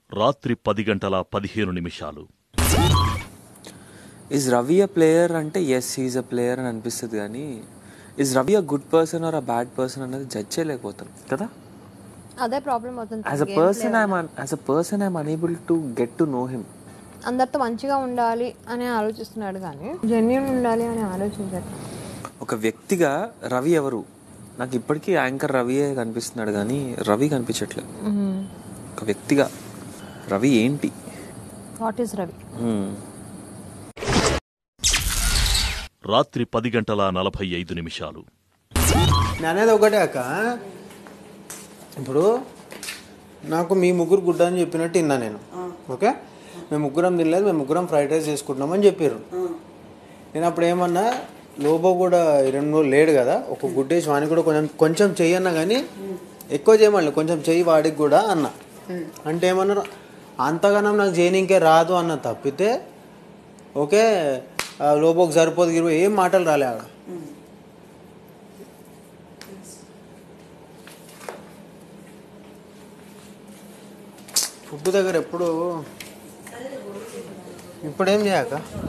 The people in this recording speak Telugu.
రాత్రి పది గంటల పదిహేను నిమిషాలు ఇస్ రవి అ ప్లేయర్ అంటే ఎస్ హీజ్ అ ప్లేయర్ అని అనిపిస్తుంది కానీ is Ravi a good person or a bad person అనేది జడ్జ్ చేయలేకపోతాం కదా అదే ప్రాబ్లం అవుతుంది as a person I'm as a person I'm unable to get to know him అందరితో మంచిగా ఉండాలి అని ఆలోచిస్తున్నాడు కానీ జెన్యున్ ఉండాలి అని ఆలోచించారు ఒక వ్యక్తిగా రవి ఎవరు నాకు ఇప్పటికీ యాంకర్ రవియే కనిపిస్తున్నాడు కానీ రవి కనిపించట్లేదు ఒక వ్యక్తిగా రవి ఏంటి వాట్ ఈస్ రవి Hmm. రాత్రి పది గంటల నలభై ఐదు నిమిషాలు నేను అనేది ఒకటే అక్క ఇప్పుడు నాకు మీ ముగ్గురు గుడ్డ అని చెప్పినట్టు విన్నా నేను ఓకే మేము ముగ్గురం తినలేదు మేము ముగ్గురం ఫ్రైడ్ రైస్ చేసుకుంటున్నామని చెప్పారు నేను అప్పుడు ఏమన్నా లోబో కూడా ఈ రెండు రోజులు లేడు కదా ఒక గుడ్డేసి వానికి కూడా కొంచెం కొంచెం చెయ్యి అన్నా కానీ ఎక్కువ చేయమని కొంచెం చెయ్యి వాడికి కూడా అన్న అంటే ఏమన్నారు అంతగానం నాకు చేయనీకే రాదు అన్న తప్పితే ఓకే ఆ లోబోకి సరిపోదు గిరిపోదు ఏం మాటలు రాలే ఆడ ఫుడ్ దగ్గర ఎప్పుడు ఇప్పుడేం చేయక